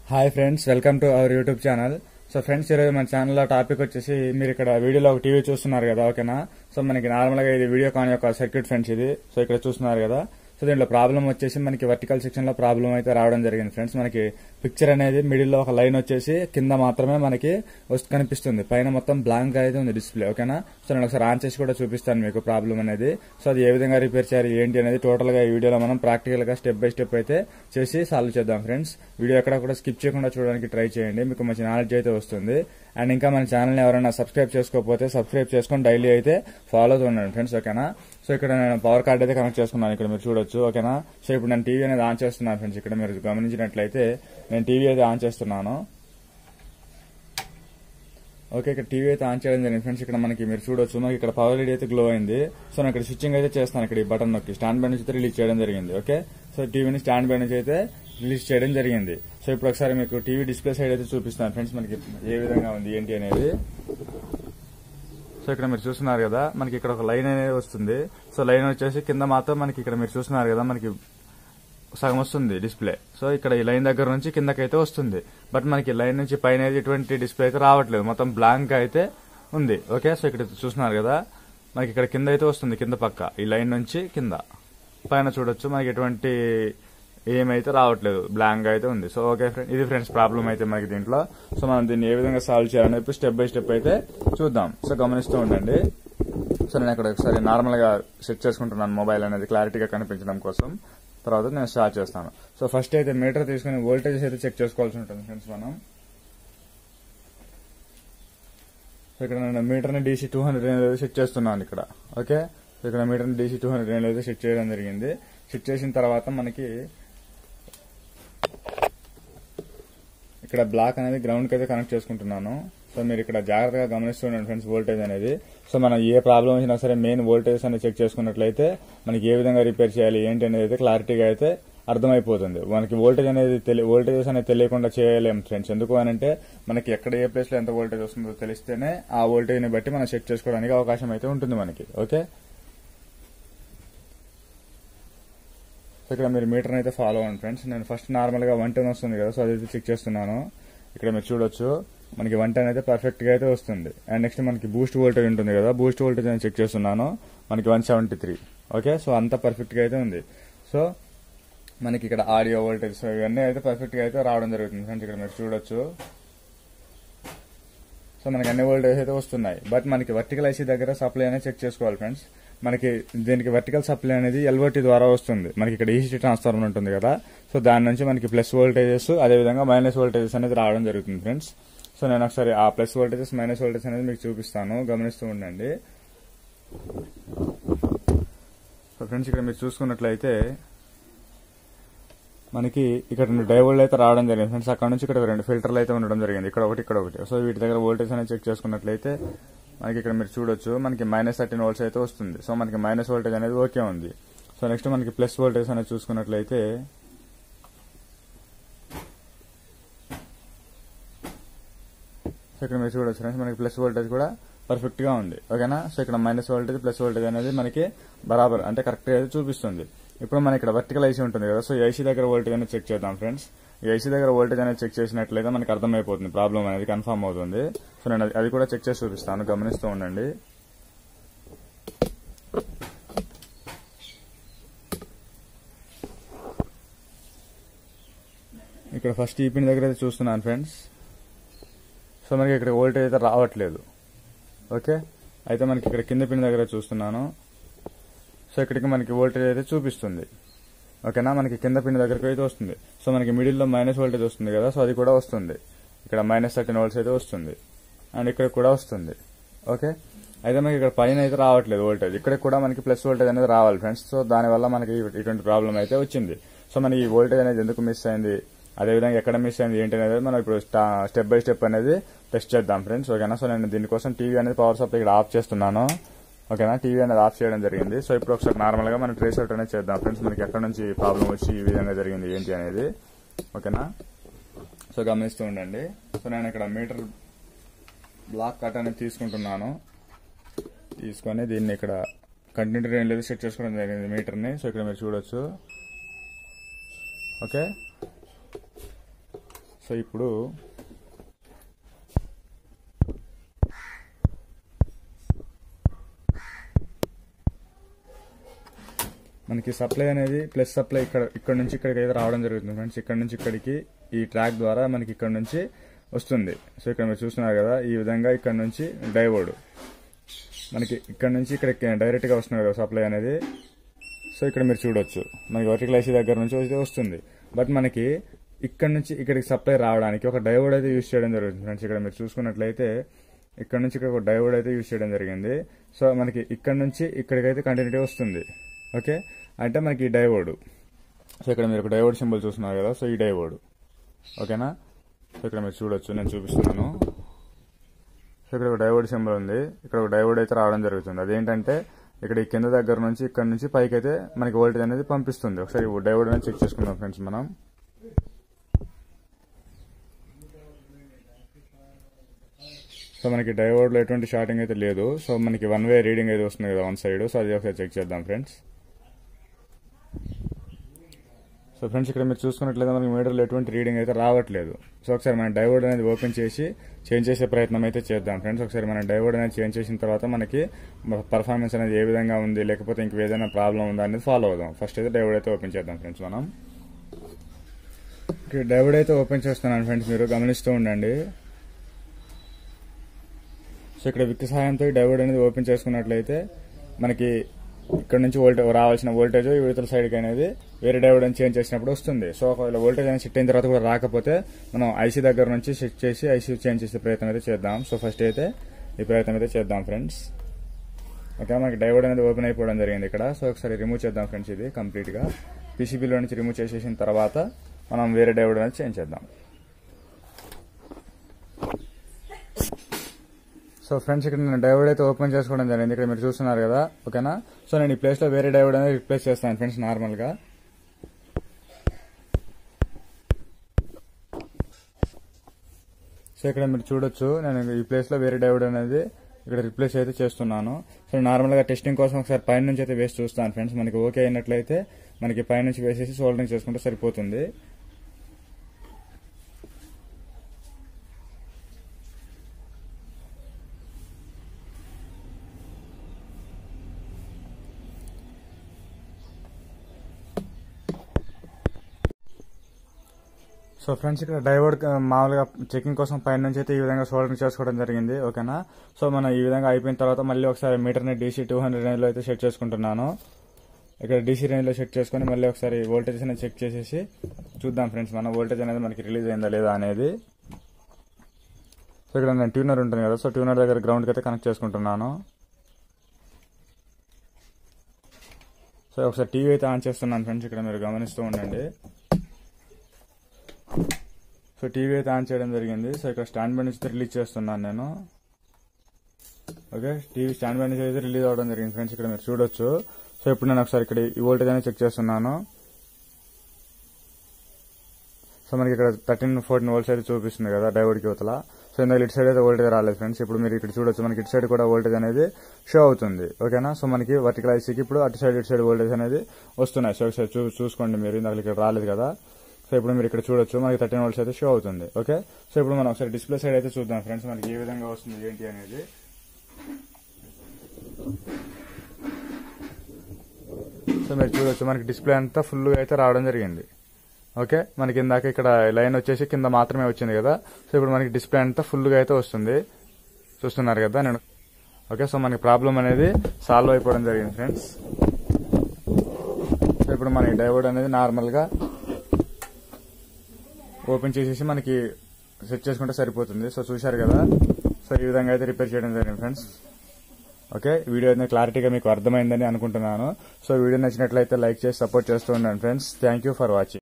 hi friends welcome to our YouTube channel so friends ఈరోజు మన ఛానల్లో టాపిక్ వచ్చేసి మీరు ఇక్కడ వీడియోలో ఒక టీవీ చూస్తున్నారు కదా ఓకేనా సో మనకి నార్మల్గా ఇది వీడియో కాన్ యొక్క సర్క్యూట్ ఫ్రెండ్స్ ఇది సో ఇక్కడ చూస్తున్నారు కదా సో దీంట్లో ప్రాబ్లం వచ్చేసి మనకి వర్టికల్ సెక్షన్ లో ప్రాబ్లం అయితే రావడం జరిగింది ఫ్రెండ్స్ మనకి పిక్చర్ అనేది మిడిల్ లో ఒక లైన్ వచ్చేసి కింద మాత్రమే మనకి వస్తు కనిపిస్తుంది పైన మొత్తం బ్లాంక్ అయితే ఉంది డిస్ప్లే ఓకేనా సో నేను ఒకసారి ఆన్ చేసి కూడా చూపిస్తాను మీకు ప్రాబ్లం అనేది సో అది ఏ విధంగా రిపేర్ చేయాలి ఏంటి అనేది టోటల్ గా ఈ వీడియోలో మనం ప్రాక్టికల్ గా స్టెప్ బై స్టెప్ అయితే చేసి సాల్వ్ చేద్దాం ఫ్రెండ్స్ వీడియో ఎక్కడ కూడా స్కిప్ చేయకుండా చూడడానికి ట్రై చేయండి మీకు మంచి నాలెడ్జ్ అయితే వస్తుంది అండ్ ఇంకా మన ఛానల్ ఎవరైనా సబ్స్క్రైబ్ చేసుకోకపోతే సబ్స్క్రైబ్ చేసుకొని డైలీ అయితే ఫాలో ఉండండి ఫ్రెండ్స్ ఓకేనా సో ఇక్కడ నేను పవర్ కార్డ్ అయితే కనెక్ట్ చేసుకున్నాను ఇక్కడ మీరు చూడొచ్చు ఓకేనా సో ఇప్పుడు నేను టీవీ అనేది ఆన్ చేస్తున్నాను ఫ్రెండ్స్ ఇక్కడ మీరు గమనించినట్లయితే నేను టీవీ అయితే ఆన్ చేస్తున్నాను ఓకే ఇక్కడ టీవీ అయితే ఆన్ చేయడం జరిగింది ఫ్రెండ్స్ ఇక్కడ మనకి మీరు చూడొచ్చు మనకి ఇక్కడ పవర్ లీడ్ అయితే గ్లో అయింది సో నేను ఇక్కడ స్విచ్చింగ్ అయితే చేస్తాను ఇక్కడ ఈ బటన్ నొక్కి స్టాండ్ బై నుంచి అయితే రిలీజ్ చేయడం జరిగింది ఓకే సో టీవీని స్టాండ్ బై నుంచి అయితే రిలీజ్ చేయడం జరిగింది సో ఇప్పుడు ఒకసారి మీకు టీవీ డిస్ప్లే సైడ్ అయితే చూపిస్తాను ఫ్రెండ్స్ మనకి ఏ విధంగా ఉంది ఏంటి అనేది సో ఇక్కడ మీరు చూస్తున్నారు కదా మనకి ఇక్కడ ఒక లైన్ అనేది వస్తుంది సో లైన్ వచ్చేసి కింద మాత్రం మనకి ఇక్కడ మీరు చూస్తున్నారు కదా మనకి సగం వస్తుంది డిస్ప్లే సో ఇక్కడ ఈ లైన్ దగ్గర నుంచి కిందకైతే వస్తుంది బట్ మనకి లైన్ నుంచి పైన అయితే ఎటువంటి డిస్ప్లే అయితే రావట్లేదు మొత్తం బ్లాంక్ అయితే ఉంది ఓకే సో ఇక్కడ చూస్తున్నారు కదా మనకి ఇక్కడ కింద అయితే వస్తుంది కింద పక్క ఈ లైన్ నుంచి కింద పైన చూడొచ్చు మనకి ఎటువంటి ఏమైతే రావట్లేదు బ్లాంక్ అయితే ఉంది సో ఓకే ఫ్రెండ్ ఇది ఫ్రెండ్స్ ప్రాబ్లం అయితే మనకి దీంట్లో సో మనం దీన్ని ఏ విధంగా సాల్వ్ చేయాలని చెప్పి స్టెప్ బై స్టెప్ అయితే చూద్దాం సో గమనిస్తూ ఉండండి సో నేను ఇక్కడ ఒకసారి నార్మల్ గా సెట్ చేసుకుంటున్నాను మొబైల్ అనేది క్లారిటీగా కనిపించడం కోసం తర్వాత నేను స్టార్ట్ చేస్తాను సో ఫస్ట్ అయితే మీటర్ తీసుకుని వోల్టేజ్ అయితే చెక్ చేసుకోవాల్సి ఉంటుంది ఫ్రెండ్స్ మనం సో ఇక్కడ నేను మీటర్ని డీసీ టూ హండ్రెడ్ అనేది సెట్ చేస్తున్నాను ఇక్కడ ఓకే సో ఇక్కడ మీటర్ని డీసీ టూ హండ్రెడ్ అనేది సెట్ చేయడం జరిగింది సెట్ చేసిన తర్వాత మనకి ఇక్కడ బ్లాక్ అనేది గ్రౌండ్ కి అయితే కనెక్ట్ చేసుకుంటున్నాను సో మీరు ఇక్కడ జాగ్రత్తగా గమనిస్తుండండి ఫ్రెండ్స్ వోల్టేజ్ అనేది సో మనం ఏ ప్రాబ్లం వచ్చినా సరే మెయిన్ వోల్టేజ్ అనేది చెక్ చేసుకున్నట్లయితే మనకి ఏ విధంగా రిపేర్ చేయాలి ఏంటి అనేది అయితే క్లారిటీగా అయితే అర్థమైపోతుంది మనకి వోల్టేజ్ అనేది తెలి వోల్టేజెస్ అనేది తెలియకుండా చేయలేం ఫ్రెండ్స్ ఎందుకు అని అంటే మనకి ఎక్కడ ఏ ప్లేస్ లో ఎంత వోల్టేజ్ వస్తుందో తెలిస్తేనే ఆ వోల్టేజ్ ని బట్టి మనం చెక్ చేసుకోవడానికి అవకాశం అయితే ఉంటుంది మనకి ఓకే సో ఇక్కడ మీరు మీటర్ అయితే ఫాలో అవ్వండి ఫ్రెండ్స్ నేను ఫస్ట్ నార్మల్ గా వన్ టెన్ వస్తుంది కదా సో అది చెక్ చేస్తున్నాను ఇక్కడ మీరు చూడొచ్చు మనకి వన్ టెన్ అయితే పర్ఫెక్ట్ గా అయితే వస్తుంది అండ్ నెక్స్ట్ మనకి బూస్ట్ వోల్టేజ్ ఉంటుంది కదా బూస్ట్ వోల్టేజ్ నేను చెక్ చేస్తున్నాను మనకి one seventy three okay so అంత పర్ఫెక్ట్ గా అయితే ఉంది సో మనకి ఇక్కడ ఆడియో వోల్టేజ్ సో ఇవన్నీ అయితే పర్ఫెక్ట్ గా అయితే రావడం జరుగుతుంది ఫ్రెండ్స్ ఇక్కడ మీరు చూడొచ్చు సో మనకి అన్ని వోల్టేజ్ అయితే వస్తున్నాయి బట్ మనకి వర్టికల్ ఐసీ దగ్గర సప్లై అనేది చెక్ చేసుకోవాలి ఫ్రెండ్స్ మనకి దీనికి వర్టికల్ సప్లై అనేది ఎల్ఓటి ద్వారా వస్తుంది మనకి ఇక్కడ ఈసీ ట్రాన్స్ఫార్మర్ ఉంటుంది కదా సో దాని నుంచి మనకి ప్లస్ వోల్టేజెస్ అదేవిధంగా మైనస్ వోల్టేజెస్ అనేది రావడం జరుగుతుంది ఫ్రెండ్స్ సో నేను ఒకసారి ఆ ప్లస్ వోల్టేజెస్ మైనస్ వోల్టేజ్ అనేది మీకు చూపిస్తాను గమనిస్తూ ఉండండి సో ఫ్రెండ్స్ ఇక్కడ మీరు చూసుకున్నట్లయితే మనకి ఇక్కడ రెండు డైవోల్డ్ అయితే రావడం జరిగింది ఫ్రెండ్స్ అక్కడ నుంచి ఇక్కడ రెండు ఫిల్టర్లు అయితే ఉండడం జరిగింది ఇక్కడ ఒకటి ఇక్కడ ఒకటి సో వీటి దగ్గర వోల్టేజ్ అనేది చెక్ చేసుకున్నట్లయితే మనకి ఇక్కడ మీరు చూడొచ్చు మనకి మైనస్ థర్టీన్ వోల్ట్స్ అయితే వస్తుంది సో మనకి మైనస్ వోల్టేజ్ అనేది ఓకే ఉంది సో నెక్స్ట్ మనకి ప్లస్ వోల్టేజ్ అనేది చూసుకున్నట్లయితే సో ఇక్కడ మీరు చూడొచ్చు ఫ్రెండ్స్ మనకి ప్లస్ వోల్టేజ్ కూడా పర్ఫెక్ట్ గా ఉంది ఓకేనా సో ఇక్కడ మైనస్ వోల్టేజ్ ప్లస్ వోల్టేజ్ అనేది మనకి బరాబర్ అంటే కరెక్ట్ గా అయితే చూపిస్తుంది ఇప్పుడు మన ఇక్కడ వర్టికల్ ఐసీ ఉంటుంది కదా సో ఐసీ దగ్గర వోల్టేజ్ అనేది చెక్ చేద్దాం ఫ్రెండ్స్ ఈ ఐసీ దగ్గర వోల్టేజ్ అనేది చెక్ చేసినట్లయితే మనకి అర్థమైపోతుంది ప్రాబ్లం అనేది కన్ఫర్మ్ అవుతుంది సో నేను అది- అది కూడా చెక్ చేసి చూపిస్తాను గమనిస్తూ ఉండండి ఇక్కడ ఫస్ట్ ఈ పిన్ దగ్గర అయితే చూస్తున్నాను ఫ్రెండ్స్ సో మనకి ఇక్కడ వోల్టేజ్ అయితే రావట్లేదు ఓకే అయితే మనకి ఇక్కడ కింద పిన్ దగ్గర చూస్తున్నాను సో ఇక్కడికి మనకి వోల్టేజ్ అయితే చూపిస్తుంది ఓకేనా మనకి కింద పిన్ దగ్గరకు అయితే వస్తుంది సో మనకి మిడిల్లో మైనస్ వోల్టేజ్ వస్తుంది కదా సో అది కూడా వస్తుంది ఇక్కడ మైనస్ థర్టీన్ వోల్ట్స్ అయితే వస్తుంది అండ్ ఇక్కడ కూడా వస్తుంది ఓకే అయితే మనకి ఇక్కడ పైన అయితే రావట్లేదు వోల్టేజ్ ఇక్కడ కూడా మనకి ప్లస్ వోల్టేజ్ అనేది రావాలి ఫ్రెండ్స్ సో దానివల్ల మనకి ఇటువంటి ప్రాబ్లం అయితే వచ్చింది సో మనకి ఈ వోల్టేజ్ అనేది ఎందుకు మిస్ అయింది అదేవిధంగా ఎక్కడ మిస్ అయింది ఏంటి అనేది మనం ఇప్పుడు స్టెప్ బై స్టెప్ అనేది టెస్ట్ చేద్దాం ఫ్రెండ్స్ ఓకేనా సో నేను దీనికోసం టీవీ అనేది పవర్ సప్లై ఇక్కడ ఆఫ్ చేస్తున్నాను ఓకేనా టీవీ అనేది ఆఫ్ చేయడం జరిగింది సో ఇప్పుడు ఒకసారి నార్మల్ గా మనం ట్రేస్ అవుట్ అనేది చేద్దాం ఫ్రెండ్స్ మనకి ఎక్కడ నుంచి ప్రాబ్లం వచ్చి ఈ విధంగా జరిగింది ఏంటి అనేది ఓకేనా సో గమనిస్తూ ఉండండి సో నేను ఇక్కడ మీటర్ బ్లాక్ కట్ అనేది తీసుకుంటున్నాను తీసుకొని దీన్ని ఇక్కడ కంటిన్యూ రేంజ్ లేదు సెట్ చేసుకోవడం జరిగింది మీటర్ని సో ఇక్కడ మీరు చూడొచ్చు ఓకే సో ఇప్పుడు మనకి సప్లై అనేది ప్లస్ సప్లై ఇక్కడ ఇక్కడ నుంచి ఇక్కడికి అయితే రావడం జరుగుతుంది ఫ్రెండ్స్ ఇక్కడ నుంచి ఇక్కడికి ఈ ట్రాక్ ద్వారా మనకి ఇక్కడ నుంచి వస్తుంది సో ఇక్కడ మీరు చూస్తున్నారు కదా ఈ విధంగా ఇక్కడ నుంచి డైవర్డ్ మనకి ఇక్కడ నుంచి ఇక్కడ డైరెక్ట్గా వస్తుంది కదా సప్లై అనేది సో ఇక్కడ మీరు చూడొచ్చు మనకి వర్టికల్ ఐసీ దగ్గర నుంచి అయితే వస్తుంది బట్ మనకి ఇక్కడ నుంచి ఇక్కడికి సప్లై రావడానికి ఒక డైవర్డ్ అయితే యూజ్ చేయడం జరుగుతుంది ఫ్రెండ్స్ ఇక్కడ మీరు చూసుకున్నట్లయితే ఇక్కడ నుంచి ఇక్కడ ఒక డైవర్డ్ అయితే యూజ్ చేయడం జరిగింది సో మనకి ఇక్కడ నుంచి ఇక్కడికైతే కంటిన్యూటీ వస్తుంది ఓకే అంటే మనకి ఈ డైవర్డ్ సో ఇక్కడ మీరు ఒక డైవర్డ్ సింబల్ చూస్తున్నారు కదా సో ఈ డైవర్డ్ ఓకేనా సో ఇక్కడ మీరు చూడొచ్చు నేను చూపిస్తున్నాను సో ఇక్కడ ఒక డైవర్డ్ సింబల్ ఉంది ఇక్కడ ఒక డైవర్డ్ అయితే రావడం జరుగుతుంది అదేంటంటే ఇక్కడ ఈ కింద దగ్గర నుంచి ఇక్కడ నుంచి పైకి అయితే మనకి వోల్టేజ్ అనేది పంపిస్తుంది ఒకసారి ఈ డైవర్డ్ అనేది చెక్ చేసుకుందాం ఫ్రెండ్స్ మనం సో మనకి డైవర్డ్లో ఎటువంటి షార్టింగ్ అయితే లేదు సో మనకి వన్ వే రీడింగ్ అయితే వస్తుంది కదా వన్ సైడ్ సో అది ఒకసారి చెక్ చేద్దాం ఫ్రెండ్స్ సో ఫ్రెండ్స్ ఇక్కడ మీరు చూసుకున్నట్లయితే మనకి మీటర్లో ఎటువంటి రీడింగ్ అయితే రావట్లేదు సో ఒకసారి మనం డైవర్డ్ అనేది ఓపెన్ చేసి చేంజ్ చేసే ప్రయత్నం అయితే చేద్దాం ఫ్రెండ్స్ ఒకసారి మనం డైవర్డ్ అనేది చేంజ్ చేసిన తర్వాత మనకి పర్ఫార్మెన్స్ అనేది ఏ విధంగా ఉంది లేకపోతే ఇంక ఏదైనా ప్రాబ్లం ఉందా అనేది ఫాలో అవుదాం ఫస్ట్ అయితే డైవర్డ్ అయితే ఓపెన్ చేద్దాం ఫ్రెండ్స్ మనం డైవర్డ్ అయితే ఓపెన్ చేస్తున్నాను ఫ్రెండ్స్ మీరు గమనిస్తూ ఉండండి సో ఇక్కడ విక్ సహాయంతో డైవర్డ్ అనేది ఓపెన్ చేసుకున్నట్లయితే మనకి ఇక్కడ నుంచి వోల్టేజ్ రావాల్సిన వోల్టేజ్ ఇవతల సైడ్కి అనేది వేరే డైవర్డ్ అని చేంజ్ చేసినప్పుడు వస్తుంది సో ఒకవేళ వోల్టేజ్ అనేది సెట్ అయిన తర్వాత కూడా రాకపోతే మనం ఐసీ దగ్గర నుంచి సెట్ చేసి ఐసీ చేంజ్ చేసే ప్రయత్నం అయితే చేద్దాం సో ఫస్ట్ అయితే ఈ ప్రయత్నం అయితే చేద్దాం ఫ్రెండ్స్ ఓకే మనకి డైవర్డ్ అనేది ఓపెన్ అయిపోవడం జరిగింది ఇక్కడ సో ఒకసారి రిమూవ్ చేద్దాం ఫ్రెండ్స్ ఇది కంప్లీట్గా పీసీబీలో నుంచి రిమూవ్ చేసేసిన తర్వాత మనం వేరే డైవర్డ్ అనేది చేంజ్ చేద్దాం సో ఫ్రెండ్స్ ఇక్కడ నేను డైవర్డ్ అయితే ఓపెన్ చేసుకోవడం జరిగింది ఇక్కడ మీరు చూస్తున్నారు కదా ఓకేనా సో నేను ఈ ప్లేస్లో వేరే డైవర్డ్ అనేది రిప్లేస్ చేస్తాను ఫ్రెండ్స్ నార్మల్గా సో ఇక్కడ మీరు చూడొచ్చు నేను ఈ ప్లేస్లో వేరే డైవర్డ్ అనేది ఇక్కడ రిప్లేస్ అయితే చేస్తున్నాను సో నార్మల్గా టెస్టింగ్ కోసం ఒకసారి పైన నుంచి అయితే వేసి చూస్తాను ఫ్రెండ్స్ మనకి ఓకే అయినట్లయితే మనకి పైన నుంచి వేసేసి సోల్డరింగ్ చేసుకుంటే సరిపోతుంది సో ఫ్రెండ్స్ ఇక్కడ డైవర్డ్ మామూలుగా చెకింగ్ కోసం పైన నుంచి అయితే ఈ విధంగా సోల్డరింగ్ చేసుకోవడం జరిగింది ఓకేనా సో మనం ఈ విధంగా అయిపోయిన తర్వాత మళ్ళీ ఒకసారి మీటర్ని డీసీ టూ హండ్రెడ్ రేంజ్లో అయితే సెట్ చేసుకుంటున్నాను ఇక్కడ డీసీ రేంజ్లో సెట్ చేసుకొని మళ్ళీ ఒకసారి వోల్టేజ్ అనేది చెక్ చేసేసి చూద్దాం ఫ్రెండ్స్ మన వోల్టేజ్ అనేది మనకి రిలీజ్ అయిందా లేదా అనేది సో ఇక్కడ నేను ట్యూనర్ ఉంటుంది కదా సో ట్యూనర్ దగ్గర గ్రౌండ్కి అయితే కనెక్ట్ చేసుకుంటున్నాను సో ఒకసారి టీవీ అయితే ఆన్ చేస్తున్నాను ఫ్రెండ్స్ ఇక్కడ మీరు గమనిస్తూ ఉండండి సో టీవీ అయితే ఆన్ చేయడం జరిగింది సో ఇక్కడ స్టాండ్ బై నుంచి రిలీజ్ చేస్తున్నాను నేను ఓకే టీవీ స్టాండ్ బై నుంచి అయితే రిలీజ్ అవ్వడం జరిగింది ఫ్రెండ్స్ ఇక్కడ మీరు చూడొచ్చు సో ఇప్పుడు నేను ఒకసారి ఇక్కడ ఈ వోల్టేజ్ అనేది చెక్ చేస్తున్నాను సో మనకి ఇక్కడ థర్టీన్ ఫోర్టీన్ వోల్ట్స్ అయితే చూపిస్తుంది కదా డైవర్డ్కి యువతల సో ఇందాక ఇటు సైడ్ అయితే వోల్టేజ్ రాలేదు ఫ్రెండ్స్ ఇప్పుడు మీరు ఇక్కడ చూడొచ్చు మనకి ఇటు సైడ్ కూడా వోల్టేజ్ అనేది షో అవుతుంది ఓకేనా సో మనకి వర్టికల్ ఐసీకి ఇప్పుడు అటు సైడ్ ఇటు సైడ్ వోల్టేజ్ అనేది వస్తున్నాయి సో ఒకసారి చూ చూసుకోండి మీరు ఇందాక ఇక్కడ రాలేదు కదా సో ఇప్పుడు మీరు ఇక్కడ చూడొచ్చు మనకి థర్టీన్ వోల్ట్స్ అయితే షో అవుతుంది ఓకే సో ఇప్పుడు మనం ఒకసారి డిస్ప్లే సైడ్ అయితే చూద్దాం ఫ్రెండ్స్ మనకి ఏ విధంగా వస్తుంది ఏంటి అనేది సో మీరు చూడొచ్చు మనకి డిస్ప్లే అంతా ఫుల్గా అయితే రావడం జరిగింది ఓకే మనకి ఇందాక ఇక్కడ లైన్ వచ్చేసి కింద మాత్రమే వచ్చింది కదా సో ఇప్పుడు మనకి డిస్ప్లే అంతా ఫుల్గా అయితే వస్తుంది చూస్తున్నారు కదా నేను ఓకే సో మనకి ప్రాబ్లం అనేది సాల్వ్ అయిపోవడం జరిగింది ఫ్రెండ్స్ సో ఇప్పుడు మనకి డైవర్డ్ అనేది నార్మల్గా ఓపెన్ చేసేసి మనకి సెట్ చేసుకుంటే సరిపోతుంది సో చూశారు కదా సో ఈ విధంగా అయితే రిపేర్ చేయడం జరిగింది ఫ్రెండ్స్ ఓకే వీడియో అయితే క్లారిటీగా మీకు అర్థమైందని అనుకుంటున్నాను సో వీడియో నచ్చినట్లయితే లైక్ చేసి సపోర్ట్ చేస్తూ ఉండండి friends thank you for watching